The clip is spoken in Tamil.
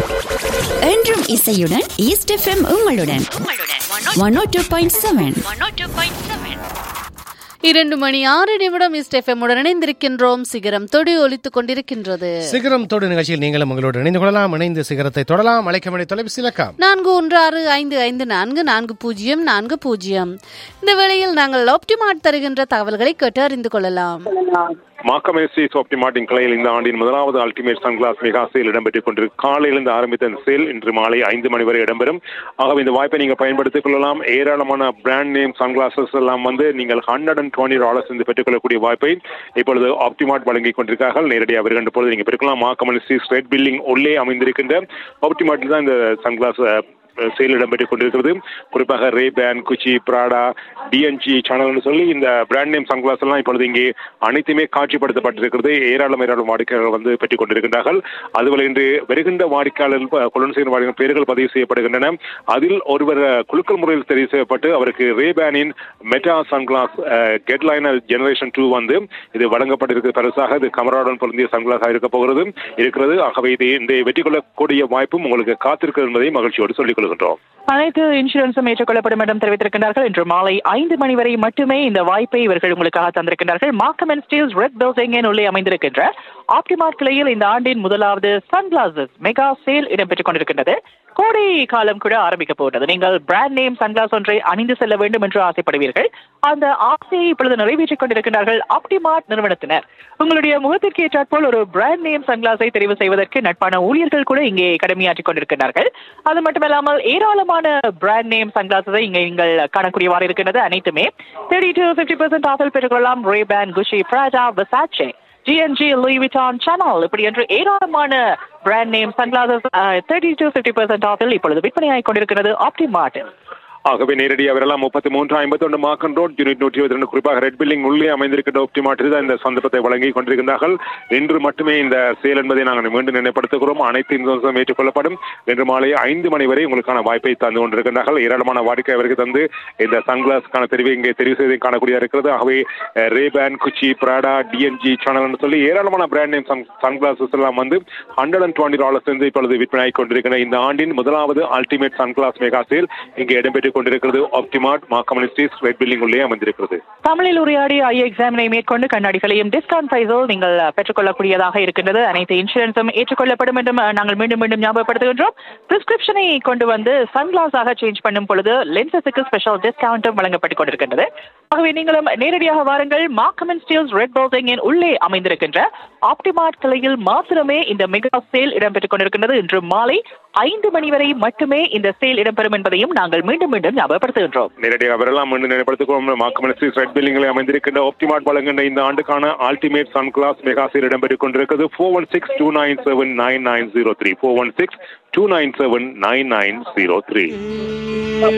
என்றும் இசையுடன் ஈஸ்ட் எஃப்எம் உங்களுடன் one oh two point seven இரண்டு மணி ஆறு நிமிடம் இஸ்டெஃபம் உடன் இணைந்திருக்கின்றோம் சிகரம் தொடி ஒலித்துக் கொண்டிருக்கின்றது சிகரம் தொடு நிகழ்ச்சியில் நீங்களும் உங்களோடு இணைந்து கொள்ளலாம் இணைந்து சிகரத்தை தொடலாம் அழைக்கமணி தொலைபேசி இலக்கம் நான்கு ஒன்று ஆறு ஐந்து ஐந்து நான்கு நான்கு பூஜ்ஜியம் நான்கு பூஜ்ஜியம் இந்த வேளையில் நாங்கள் ஆப்டிமார்ட் தருகின்ற தகவல்களை கேட்டு அறிந்து கொள்ளலாம் மாக்கமேசி சோப்டி மார்ட்டின் கிளையில் இந்த ஆண்டின் முதலாவது அல்டிமேட் சன்கிளாஸ் மெகா சேல் இடம்பெற்றுக் கொண்டிருக்கு காலையிலிருந்து ஆரம்பித்த இந்த சேல் இன்று மாலை ஐந்து மணி வரை இடம்பெறும் ஆகவே இந்த வாய்ப்பை நீங்கள் பயன்படுத்திக் கொள்ளலாம் ஏராளமான பிராண்ட் நேம் சன்கிளாசஸ் எல்லாம் வந்து நீங்கள் ஹண்ட்ரட் அண்ட் டுவெண்ட்டி டாலர்ஸ் இருந்து பெற்றுக்கொள்ளக்கூடிய வாய்ப்பை இப்பொழுது ஆப்டிமார்ட் வழங்கிக் கொண்டிருக்கார்கள் நேரடியாக வருகின்ற பொழுது நீங்கள் பெற்றுக்கலாம் மாக்கமேசி ஸ்ட்ரெட் பில்லிங் உள்ளே அமைந்திருக்கின்ற ஆப்டிமார்ட்டில் தான் இந்த சன்கிளாஸ் சேல் இடம்பெற்றுக் கொண்டிருக்கிறது குறிப்பாக ரே பேன் குச்சி பிராடா டிஎன்ஜி சேனல்னு சொல்லி இந்த பிராண்ட் நேம் சன்கிளாஸ் எல்லாம் இப்பொழுது இங்கே அனைத்துமே காட்சிப்படுத்தப்பட்டிருக்கிறது ஏராளம் ஏராளம் வாடிக்கையாளர்கள் வந்து பெற்றுக் கொண்டிருக்கின்றார்கள் அதுபோல இன்று வருகின்ற வாடிக்கையாளர்கள் கொள்ளும் செய்யும் வாடிக்கையாளர் பெயர்கள் பதிவு செய்யப்படுகின்றன அதில் ஒருவர் குலுக்கல் முறையில் தெரிவு செய்யப்பட்டு அவருக்கு ரே பேனின் மெட்டா சன்கிளாஸ் கெட்லைனர் ஜெனரேஷன் டூ வந்து இது வழங்கப்பட்டிருக்கிற பரிசாக இது கமராடன் பொருந்திய சன்கிளாஸாக இருக்க போகிறது இருக்கிறது ஆகவே இது இந்த வெற்றி கொள்ளக்கூடிய வாய்ப்பும் உங்களுக்கு காத்திருக்கிறது என்பதை மகிழ்ச்சியோடு சொல்லிக் கொள்கின்றோம் அனைத்து இன்சூரன்ஸும் ஏற்றுக்கொள்ளப்படும் என்றும் தெரிவித்திருக்கிறார்கள் இன்று மாலை ஐந்து மணி வரை மட்டுமே இந்த வாய்ப்பை இவர்கள் உங்களுக்காக தந்திருக்கிறார்கள் மார்க்கம் அண்ட் ஸ்டீல்ஸ் ரெட் பில்டிங்கின் உள்ளே அமைந்திருக்கின்ற ஆப்டிமார்ட் கிளையில் இந்த ஆண்டின் முதலாவது சன்கிளாசஸ் மெகா சேல் இடம்பெற்றுக் கொண்டிருக்கின்றது கோடை காலம் கூட ஆரம்பிக்க போகிறது நீங்கள் பிராண்ட் நேம் சன்கிளாஸ் ஒன்றை அணிந்து செல்ல வேண்டும் என்று ஆசைப்படுவீர்கள் அந்த ஆசையை இப்பொழுது நிறைவேற்றிக் கொண்டிருக்கிறார்கள் ஆப்டிமார்ட் நிறுவனத்தினர் உங்களுடைய முகத்திற்கு ஏற்றாற்போல் ஒரு பிராண்ட் நேம் சன்கிளாஸை தெரிவு செய்வதற்கு நட்பான ஊழியர்கள் கூட இங்கே கடமையாற்றிக் கொண்டிருக்கிறார்கள் அது மட்டுமல்லாமல் ஏராளமான பிராண்ட் நேம் சன்கிளாஸை இங்கே நீங்கள் காணக்கூடியவாறு இருக்கின்றது அனைத்துமே thirty to fifty percent offer பெற்றுக்கொள்ளலாம் ரே பேன் குஷி பிராஜா விசாச்சே ஜிஎன்ஜி லூய் விட்டான் சேனல் இப்படி என்று ஏராளமான brand name sunglasses thirty to fifty percent ஆஃபில் இப்பொழுது விற்பனையாகிக் கொண்டிருக்கிறது ஆப்டிமார்ட்டில் ஆகவே நேரடியாக வரலாம் முப்பத்தி மூன்று ஐம்பத்தி ஒன்று மார்க்கன் ரோட் யூனிட் நூற்றி இருபத்தி ரெண்டு குறிப்பாக ரெட் பில்டிங் உள்ளே அமைந்திருக்கின்ற ஒப்டிமாட்டில் தான் இந்த சந்தர்ப்பத்தை வழங்கி கொண்டிருக்கின்றார்கள் இன்று மட்டுமே இந்த சேல் என்பதை நாங்கள் மீண்டும் நினைப்படுத்துகிறோம் அனைத்து இன்சூரன்ஸும் ஏற்றுக்கொள்ளப்படும் இன்று மாலை ஐந்து மணி வரை உங்களுக்கான வாய்ப்பை தந்து கொண்டிருக்கின்றார்கள் ஏராளமான வாடிக்கை அவருக்கு தந்து இந்த சன்கிளாஸ்க்கான தெரிவு இங்கே தெரிவு செய்து காணக்கூடிய இருக்கிறது ஆகவே ரேபேன் குச்சி பிராடா டிஎன்ஜி சேனல்னு சொல்லி ஏராளமான பிராண்ட் நேம் சன் சன்கிளாசஸ் எல்லாம் வந்து ஹண்ட்ரட் அண்ட் டுவெண்ட்டி டாலர்ஸ் இருந்து இப்பொழுது விற்பனை கொண்டிருக்கிற இந்த ஆண்டின் முதலாவது அல்டிமேட் சன்கிளாஸ் மெகா சேல் இங்கே இடம்பெற்றுக் கொண்டிருக்கிறது ஆப்டிமார்ட் மாக்கமனிஸ்டீஸ் ரெட் பில்டிங் உள்ளே அமைந்திருக்கிறது தமிழில் உரையாடி ஐ எக்ஸாமினை மேற்கொண்டு கண்ணாடிகளையும் டிஸ்கவுண்ட் பிரைஸில் நீங்கள் பெற்றுக்கொள்ளக்கூடியதாக இருக்கின்றது அனைத்து இன்சூரன்ஸும் ஏற்றுக்கொள்ளப்படும் என்றும் நாங்கள் மீண்டும் மீண்டும் ஞாபகப்படுத்துகின்றோம் பிரிஸ்கிரிப்ஷனை கொண்டு வந்து சன்கிளாஸாக சேஞ்ச் பண்ணும் பொழுது லென்சஸுக்கு ஸ்பெஷல் டிஸ்கவுண்ட்டும் வழங்கப்பட்டுக் கொண்டிருக்கின்றது ஆகவே நீங்களும் நேரடியாக வாருங்கள் மார்க்கமன் ஸ்டீல்ஸ் ரெட் பில்டிங்கின் உள்ளே அமைந்திருக்கின்ற ஆப்டிமார்ட் கிளையில் மாத்திரமே இந்த மெகா சேல் இடம்பெற்றுக் கொண்டிருக்கின்றது இன்று மாலை ஐந்து மணி வரை மட்டுமே இந்த சேல் இடம்பெறும் என்பதையும் நாங்கள் மீண்டும் மீண்டும் ஞாபகப்படுத்துகின்றோம் நேரடியாக வரலாம் என்று நினைப்படுத்துகிறோம் மாக்கமனிஸ்டீஸ் ரெட் பில்டிங்கில் அமைந்திருக்கின்ற ஆப்டிமார்ட் வழங்குகின்ற இந்த ஆண்டுக்கான அல்டிமேட் சன்கிளாஸ் மெகா சேல் இடம்பெற்றுக் கொண்டிருக்கிறது four one six two nine seven nine nine zero three four one six two nine seven nine nine zero three